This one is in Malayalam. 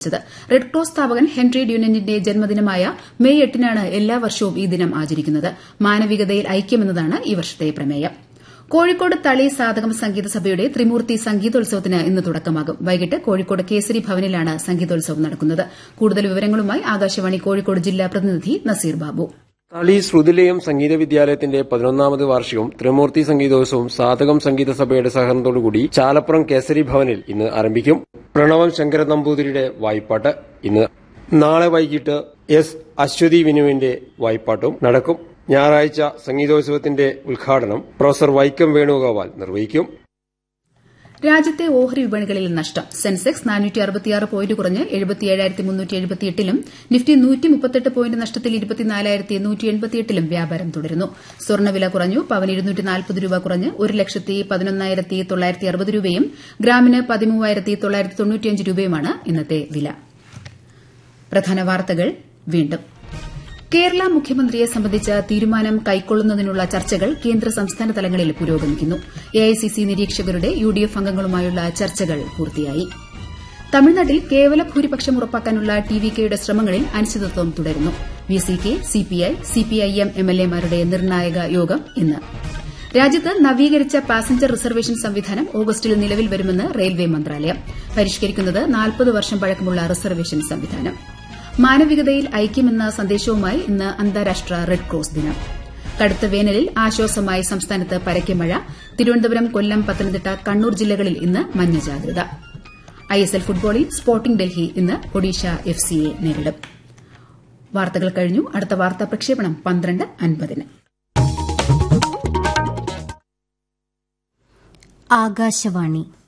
ആരംഭിച്ചത് റെഡ് ക്രോസ് സ്ഥാപകൻ ഹെൻറി ഡ്യൂനന്റിന്റെ ജന്മദിനമായ മെയ് എട്ടിനാണ് എല്ലാ വർഷവും ഈ ദിനം ആചരിക്കുന്നത് മാനവികതയിൽ ഐക്യമെന്നതാണ് ഈ വർഷത്തെ പ്രമേയം കോഴിക്കോട് തളി സാധകം സംഗീത സഭയുടെ ത്രിമൂർത്തി സംഗീതോത്സവത്തിന് ഇന്ന് തുടക്കമാകും വൈകിട്ട് കോഴിക്കോട് കേസരി ഭവനിലാണ് സംഗീതോത്സവം നടക്കുന്നത് കൂടുതൽ വിവരങ്ങളുമായി ആകാശവാണി കോഴിക്കോട് ജില്ലാ പ്രതിനിധി നസീർ ബാബു തളി ശ്രുതിലയം സംഗീത വിദ്യാലയത്തിന്റെ പതിനൊന്നാമത് വാർഷികവും ത്രിമൂർത്തി സംഗീതോത്സവവും സാധകം സംഗീത സഭയുടെ സഹകരണത്തോടുകൂടി ചാലപ്പുറം കേസരി ഭവനിൽ ഇന്ന് ആരംഭിക്കും പ്രണവം ശങ്കര നമ്പൂതിരിയുടെ വായ്പാട്ട് ഇന്ന് നാളെ വൈകിട്ട് എസ് അശ്വതി വിനുവിന്റെ വായ്പാട്ടും നടക്കും ഞായറാഴ്ച സംഗീതോത്സവത്തിന്റെ ഉദ്ഘാടനം പ്രൊഫസർ വൈക്കം വേണുഗോപാൽ നിർവഹിക്കും രാജ്യത്തെ ഓഹരി വിപണികളിൽ നഷ്ടം സെൻസെക്സ് പോയിന്റ് കുറഞ്ഞ് ലും നിഫ്റ്റി പോയിന്റ് നഷ്ടത്തിൽ ലും വ്യാപാരം തുടരുന്നു സ്വർണ്ണവില കുറഞ്ഞു പവന് രൂപ കുറഞ്ഞ് ഒരു ലക്ഷത്തി പതിനൊന്നായിരത്തി തൊള്ളായിരത്തി അറുപത് രൂപയും ഗ്രാമിന് പതിമൂവായിരത്തി തൊള്ളായിരത്തി തൊണ്ണൂറ്റിയഞ്ച് രൂപയുമാണ് ഇന്നത്തെ വില പ്രധാന വാർത്തകൾ വീണ്ടും കേരള മുഖ്യമന്ത്രിയെ സംബന്ധിച്ച തീരുമാനം കൈക്കൊള്ളുന്നതിനുള്ള ചർച്ചകൾ കേന്ദ്ര സംസ്ഥാന തലങ്ങളിൽ പുരോഗമിക്കുന്നു എഐസിസി നിരീക്ഷകരുടെ യുഡിഎഫ് അംഗങ്ങളുമായുള്ള ചർച്ചകൾ പൂർത്തിയായി തമിഴ്നാട്ടിൽ കേവല ഭൂരിപക്ഷം ഉറപ്പാക്കാനുള്ള ടി വി കെയുടെ ശ്രമങ്ങളിൽ അനിശ്ചിതത്വം തുടരുന്നു V C K CPI CPIM എംഎൽഎമാരുടെ നിർണായക യോഗം ഇന്ന് രാജ്യത്ത് നവീകരിച്ച പാസഞ്ചർ റിസർവേഷൻ സംവിധാനം ഓഗസ്റ്റിൽ നിലവിൽ വരുമെന്ന് റെയിൽവേ മന്ത്രാലയം പരിഷ്കരിക്കുന്നത് നാൽപ്പത് വർഷം പഴക്കമുള്ള റിസർവേഷൻ സംവിധാനം മാനവികതയിൽ ഐക്യമെന്ന സന്ദേശവുമായി ഇന്ന് അന്താരാഷ്ട്ര റെഡ് ക്രോസ് ദിനം കടുത്ത വേനലിൽ ആശ്വാസമായി സംസ്ഥാനത്ത് പരക്കെ മഴ തിരുവനന്തപുരം കൊല്ലം പത്തനംതിട്ട കണ്ണൂർ ജില്ലകളിൽ ഇന്ന് മഞ്ഞ ജാഗ്രത ഐഎസ്എൽ ഫുട്ബോളിൽ സ്പോർട്ടിംഗ് ഡൽഹി ഇന്ന് ഒഡീഷ എഫ് സിയെ നേരിടും വാർത്തകൾ കഴിഞ്ഞു അടുത്ത വാർത്താ പ്രക്ഷേപണം പന്ത്രണ്ട് അൻപതിന് ആകാശവാണി